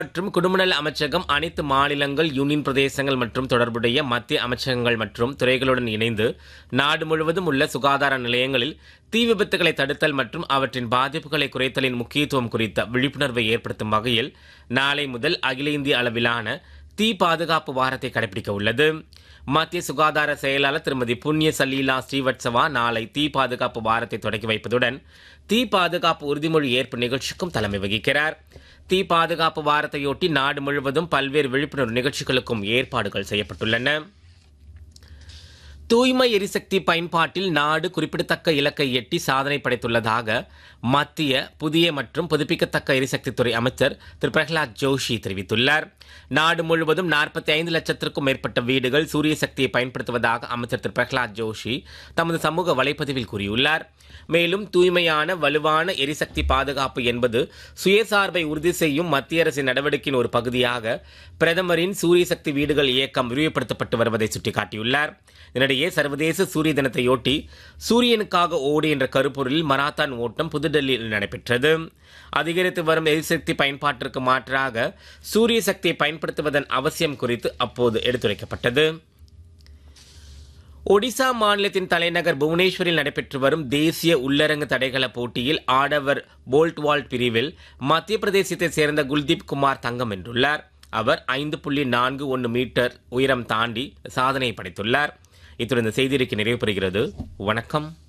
மற்றும் குடும்பநல அமைச்சகம் அனைத்து மாநிலங்கள் யூனியன் பிரதேசங்கள் மற்றும் தொடர்புடைய மத்திய அமைச்சகங்கள் மற்றும் துறைகளுடன் இணைந்து நாடு முழுவதும் உள்ள சுகாதார நிலையங்களில் தீ விபத்துகளை தடுத்தல் மற்றும் அவற்றின் பாதிப்புகளை குறைத்தலின் முக்கியத்துவம் குறித்த விழிப்புணர்வை ஏற்படுத்தும் வகையில் நாளை முதல் அகில இந்திய அளவிலான தீ பாதுகாப்பு வாரத்தை கடைபிடிக்க உள்ளது மத்திய சுகாதார செயலாளர் திருமதி புண்ணிய சலீலா ஸ்ரீவத்சவா நாளை தீ பாதுகாப்பு வாரத்தை தொடங்கி வைப்பதுடன் தீ பாதுகாப்பு உறுதிமொழி ஏற்பு நிகழ்ச்சிக்கும் தலைமை வகிக்கிறார் தீ பாதுகாப்பு வாரத்தையொட்டி நாடு முழுவதும் பல்வேறு விழிப்புணர்வு நிகழ்ச்சிகளுக்கும் ஏற்பாடுகள் செய்யப்பட்டுள்ளன தூய்மை எரிசக்தி பயன்பாட்டில் நாடு குறிப்பிடத்தக்க இலக்கை எட்டி சாதனை படைத்துள்ளதாக மத்திய புதிய மற்றும் புதுப்பிக்கத்தக்க எரிசக்தித்துறை அமைச்சர் திரு பிரகலாத் ஜோஷி தெரிவித்துள்ளார் நாடு முழுவதும் நாற்பத்தி ஐந்து லட்சத்திற்கும் மேற்பட்ட வீடுகள் சூரிய சக்தியை பயன்படுத்துவதாக அமைச்சர் திரு பிரகலாத் ஜோஷி தமது சமூக வலைப்பதிவில் கூறியுள்ளார் மேலும் தூய்மையான வலுவான எரிசக்தி பாதுகாப்பு என்பது சுயசார்பை உறுதி செய்யும் மத்திய அரசின் நடவடிக்கையின் ஒரு பகுதியாக பிரதமரின் சூரிய சக்தி வீடுகள் இயக்கம் விரிவுபடுத்தப்பட்டு வருவதை சுட்டிக்காட்டியுள்ளார் இதனிடையே சர்வதேச சூரிய தினத்தையொட்டி சூரியனுக்காக ஓடு என்ற கருப்பொருளில் மராத்தான் ஓட்டம் புதுடெல்லியில் நடைபெற்றது அதிகரித்து வரும் எரிசக்தி பயன்பாட்டிற்கு மாற்றாக சூரிய சக்தியை பயன்படுத்துவதன் அவசியம் குறித்து அப்போது எடுத்துரைக்கப்பட்டது ஒடிசா மாநிலத்தின் தலைநகர் புவனேஸ்வரில் நடைபெற்று வரும் தேசிய உள்ளரங்கு தடைகள போட்டியில் ஆடவர் போல்ட் வால்ட் பிரிவில் மத்திய பிரதேசத்தைச் சேர்ந்த குல்தீப் குமார் தங்கம் வென்றுள்ளார் அவர் ஐந்து புள்ளி நான்கு ஒன்று மீட்டர் உயரம் தாண்டி சாதனை படைத்துள்ளார் இத்துடன் இந்த செய்தியறிக்கை நிறைவு பெறுகிறது வணக்கம்